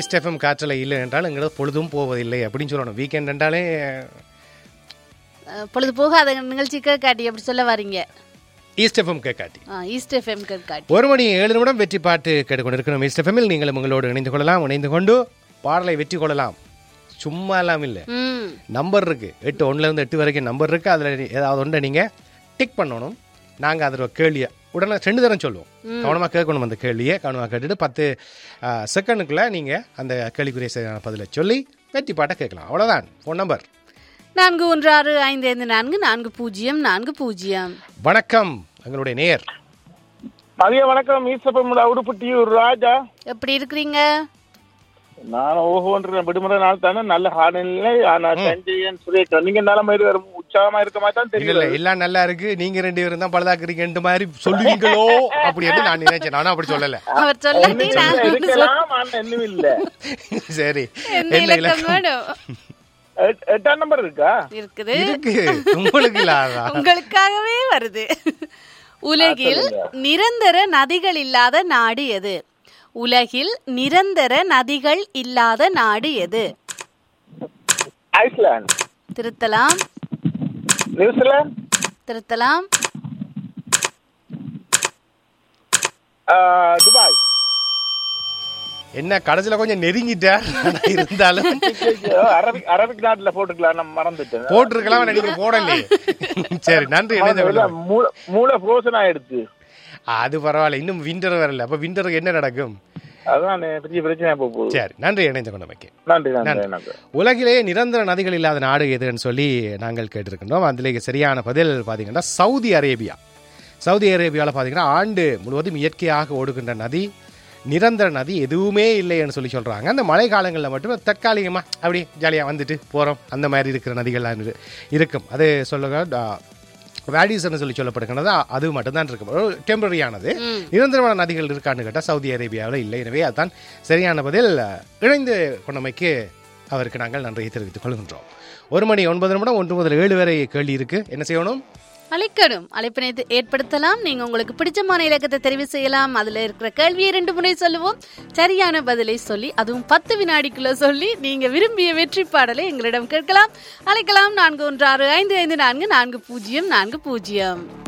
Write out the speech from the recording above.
East FM காற்றலை இல்லை என்றால் எங்களது பொழுதும் போவதில்லை அப்படின்னு சொல்லணும் வீக்கெண்ட் என்றாலே அஹ், பொழுது போகாத நிகழ்ச்சிக்கு காட்டி அப்படி சொல்ல வரீங்க ஈஸ்ட் எஃப்எம் காட்டி ஆ, ஈஸ்ட் எஃப்எம் காட்டி ஒரு மணி ஏழு நிமிடம் வெற்றி பாட்டு கேட்டுக்கொண்டிருக்கிறோம் ஈஸ்ட் எஃப்எம்மில் நீங்களும் உங்களோடு இணைந்து கொள்ளலாம் இணைந்து கொண்டு பாடலை வெற்றி கொள்ளலாம் சும்மா எல்லாம் இல்லை ம் நம்பர் இருக்கு எட்டு ஒன்றுலேருந்து எட்டு வரைக்கும் நம்பர் இருக்கு அதில் ஏதாவது ஒன்றை நீங்கள் டிக் பண்ணணும் நாங்கள் அதில் கேள்வியை உடனே ரெண்டு தரம் சொல்லுவோம் கவனமாக கேட்கணும் அந்த கேள்வியை கவனமாக கேட்டுட்டு பத்து செகண்டுக்குள்ளே நீங்கள் அந்த கேள்விக்குரிய சரியான பதிலை சொல்லி வெற்றி பாட்டை கேட்கலாம் அவ்வளோதான் ஃபோன் நம்பர் நான்கு ஒன்று ஆறு ஐந்து ஐந்து நான்கு நான்கு பூஜ்ஜியம் நான்கு பூஜ்ஜியம் வணக்கம் எங்களுடைய நேயர் மதிய வணக்கம் ஈசப்பமுட உடுப்புட்டியூர் ராஜா எப்படி இருக்கிறீங்க நான் ஓஹோன்ற விடுமுறை நாள் தானே நல்ல காலநிலை ஆனா சஞ்சயன் சுரேஷ் நீங்க நிலைமை வரும் உற்சாகமா இருக்க மாதிரி தான் இல்ல தெரியல இல்ல எல்லாம் நல்லா இருக்கு நீங்க ரெண்டு பேரும் தான் பழுதாக்குறீங்கன்ற மாதிரி சொல்லுவீங்களோ அப்படின்னு நான் நினைச்சேன் நானும் அப்படி சொல்லல அவர் சொல்லாட்டி நான் ஒண்ணு சொல்ல- இருக்கலாம் ஆனா இன்னும் இல்ல சரி என்ன என்ன இலக்கம் இலக்கம் வேணும் எட்- எட்டாம் நம்பர் இருக்கா இருக்குது இருக்கு உங்களுக்கு இல்லாதா உங்களுக்காகவே வருது உலகில் நிரந்தர நதிகள் இல்லாத நாடு எது உலகில் நிரந்தர நதிகள் இல்லாத நாடு எது ஐஸ்லாந்து திருத்தலாம் நியூசிலாந்து திருத்தலாம் ஆஹ், துபாய் என்ன கடைசியில கொஞ்சம் நெருங்கிட்டார் ஆனா இருந்தாலும் ஐயோ, அரபிக் அரபிக் நாட்டுல போட்டுக்கலாம் நான் மறந்துட்டேன் போட்டிருக்கலாம் ஆனா நீங்க போடலையே சரி நன்றி இணைந்த வெள்ளம். மூளை மூளை frozen ஆயிடுச்சு அது பரவாயில்ல இன்னும் விண்டர் வரல அப்ப விண்டருக்கு என்ன நடக்கும் அதான் பெரிய பிரச்சனை போக போகுது சரி நன்றி இணைந்த கொண்டமைக்கு நன்றி நன்றி நன்றி உலகிலேயே நிரந்தர நதிகள் இல்லாத நாடு எதுன்னு சொல்லி நாங்கள் கேட்டிருக்கின்றோம் அதில் சரியான பதில் பார்த்தீங்கன்னா சவுதி அரேபியா சவுதி அரேபியாவில் பார்த்தீங்கன்னா ஆண்டு முழுவதும் இயற்கையாக ஓடுகின்ற நதி நிரந்தர நதி எதுவுமே இல்லைன்னு சொல்லி சொல்கிறாங்க அந்த மழை காலங்களில் மட்டும் தற்காலிகமாக அப்படி ஜாலியாக வந்துட்டு போகிறோம் அந்த மாதிரி இருக்கிற நதிகள்லாம் இரு- இருக்கும் அது சொல்லுங்க வேடிஸ்ன்னு சொல்லி சொல்லப்படுகிறது அ- அது மட்டும்தான் இருக்கும் ஒரு டெம்பரரியானது நிரந்தரமான நதிகள் இருக்கான்னு கேட்டால் சவுதி அரேபியாவில் இல்லை எனவே அதுதான் சரியான பதில் இணைந்து கொண்டமைக்கு அவருக்கு நாங்கள் நன்றியை தெரிவித்துக் கொள்கின்றோம் ஒரு மணி ஒன்பது நிமிடம் ஒன்று முதல் ஏழு வரை கேள்வி இருக்கு என்ன செய்யணும் அழைக்கணும் அழைப்பினை ஏ- ஏற்படுத்தலாம் நீங்க உங்களுக்கு பிடிச்சமான இலக்கத்தை தெரிவு செய்யலாம் அதுல இருக்கிற கேள்வியை ரெண்டு முறை சொல்லுவோம் சரியான பதிலை சொல்லி அதுவும் பத்து வினாடிக்குள்ள சொல்லி நீங்க விரும்பிய வெற்றி பாடலை எங்களிடம் கேட்கலாம் அழைக்கலாம் நான்கு ஒன்று ஆறு ஐந்து ஐந்து நான்கு நான்கு பூஜ்ஜியம் நான்கு பூஜ்ஜியம்